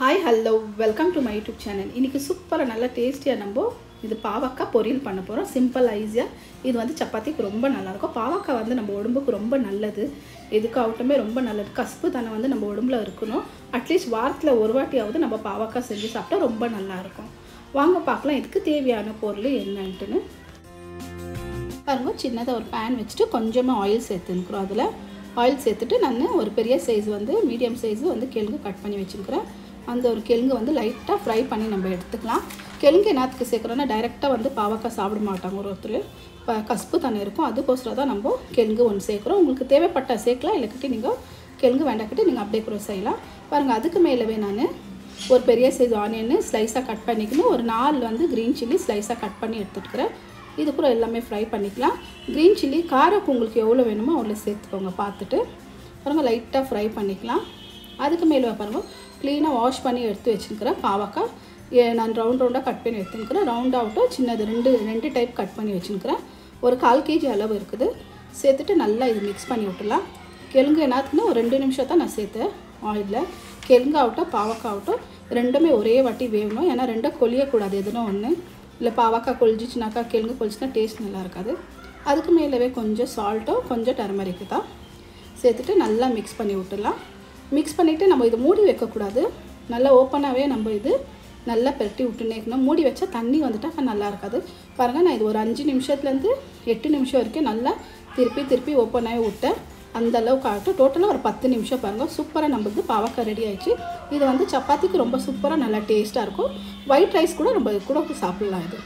hi hello welcome to my YouTube channel இன்றைக்கி சூப்பராக நல்லா டேஸ்டியாக நம்ம இது பாவக்காய் பொரியல் பண்ண போகிறோம் சிம்பிள் ஈஸியாக இது வந்து சப்பாத்திக்கு ரொம்ப நல்லாயிருக்கும் பாவக்காய் வந்து நம்ம உடம்புக்கு ரொம்ப நல்லது எதுக்காகட்டுமே ரொம்ப நல்லது கசப்பு தானே வந்து நம்ம உடம்புல இருக்கணும் அட்லீஸ்ட் வாரத்தில் ஒரு வாட்டியாவது நம்ம பாவக்காய் செஞ்சு சாப்பிட்டா ரொம்ப நல்லாயிருக்கும் வாங்க பார்க்கலாம் இதுக்கு தேவையான பொருள் என்னன்ட்டுன்னு பாருங்க சின்னதாக ஒரு பேன் வச்சுட்டு கொஞ்சமாக ஆயில் சேர்த்துருக்குறோம் அதில் ஆயில் சேர்த்துட்டு நான் ஒரு பெரிய சைஸ் வந்து மீடியம் சைஸு வந்து கிழங்கு கட் பண்ணி வச்சுருக்கிறேன் அந்த ஒரு கிழங்கு வந்து லைட்டாக ஃப்ரை பண்ணி நம்ம எடுத்துக்கலாம் கிழங்கு என்னத்துக்கு சேர்க்குறோன்னா டைரெக்டாக வந்து பாவக்காய் சாப்பிட மாட்டாங்க ஒரு ஒருத்தர் இப்போ கசப்பு தானே இருக்கும் அதுக்கோசரம் தான் நம்ம கிழங்கு ஒன்று சேர்க்குறோம் உங்களுக்கு தேவைப்பட்ட சேர்க்கலாம் இல்லைக்கிட்டு நீங்கள் கிழங்கு வேண்டாக்கிட்டு நீங்கள் அப்படியே கூட செய்யலாம் பாருங்கள் அதுக்கு மேலவே நான் ஒரு பெரிய சைஸ் ஆனியன் ஸ்லைஸாக கட் பண்ணிக்கணும் ஒரு நாலு வந்து க்ரீன் சில்லி ஸ்லைஸாக கட் பண்ணி எடுத்துட்டுக்கிறேன் இது கூட எல்லாமே ஃப்ரை பண்ணிக்கலாம் க்ரீன் சில்லி காரக்கு உங்களுக்கு எவ்வளோ வேணுமோ அவ்வளோ சேர்த்துக்கோங்க பார்த்துட்டு பாருங்க லைட்டாக ஃப்ரை பண்ணிக்கலாம் அதுக்கு மேலே பாருங்க க்ளீனாக வாஷ் பண்ணி எடுத்து வச்சுருக்கிறேன் பாவக்காய் ஏ- நான் ரவுண்ட் ரவுண்டாக கட் பண்ணி எடுத்துருக்கிறேன் ரவுண்ட் அவுட்டும் சின்னது ரெண்டு ரெண்டு டைப் கட் பண்ணி வச்சுருக்கிறேன் ஒரு கால் கேஜி அளவு இருக்குது சேர்த்துட்டு நல்லா இது மிக்ஸ் பண்ணி விட்டுலாம் கிழங்கு என்னத்துக்குன்னா ஒரு ரெண்டு நிமிஷம் தான் நான் சேர்த்தேன் ஆயிலில் கிழங்கு ஆகட்டும் பாவக்காய் ஆகட்டும் ரெண்டுமே ஒரே வாட்டி வேகணும் ஏன்னா ரெண்டும் கொலியக்கூடாது எதுனா ஒன்று இல்லை பாவக்காய் கொழிச்சிச்சுனாக்கா கிழங்கு கொழிச்சுனா டேஸ்ட் நல்லா இருக்காது அதுக்கு மேலவே கொஞ்சம் சால்ட்டும் கொஞ்சம் டர்மரிக்கு தான் சேர்த்துட்டு நல்லா மிக்ஸ் பண்ணி விட்டுடலாம் மிக்ஸ் பண்ணிவிட்டு நம்ம இது மூடி வைக்கக்கூடாது நல்லா ஓப்பனாகவே நம்ம இது நல்லா பெரட்டி விட்டுனேக்கணும் மூடி வச்சா தண்ணி வந்துட்டா நல்லா இருக்காது பாருங்கள் நான் இது ஒரு அஞ்சு நிமிஷத்துலேருந்து எட்டு நிமிஷம் வரைக்கும் நல்லா திருப்பி திருப்பி ஓப்பனாகவே விட்டேன் அந்த அளவுக்கு ஆகட்டும் டோட்டலாக ஒரு பத்து நிமிஷம் பாருங்கள் சூப்பராக நம்மளுக்கு பாவக்காய் ரெடி ஆயிடுச்சு இது வந்து சப்பாத்திக்கு ரொம்ப சூப்பராக நல்லா டேஸ்ட்டாக இருக்கும் ஒயிட் ரைஸ் கூட நம்ம கூட சாப்பிட்லாம் இது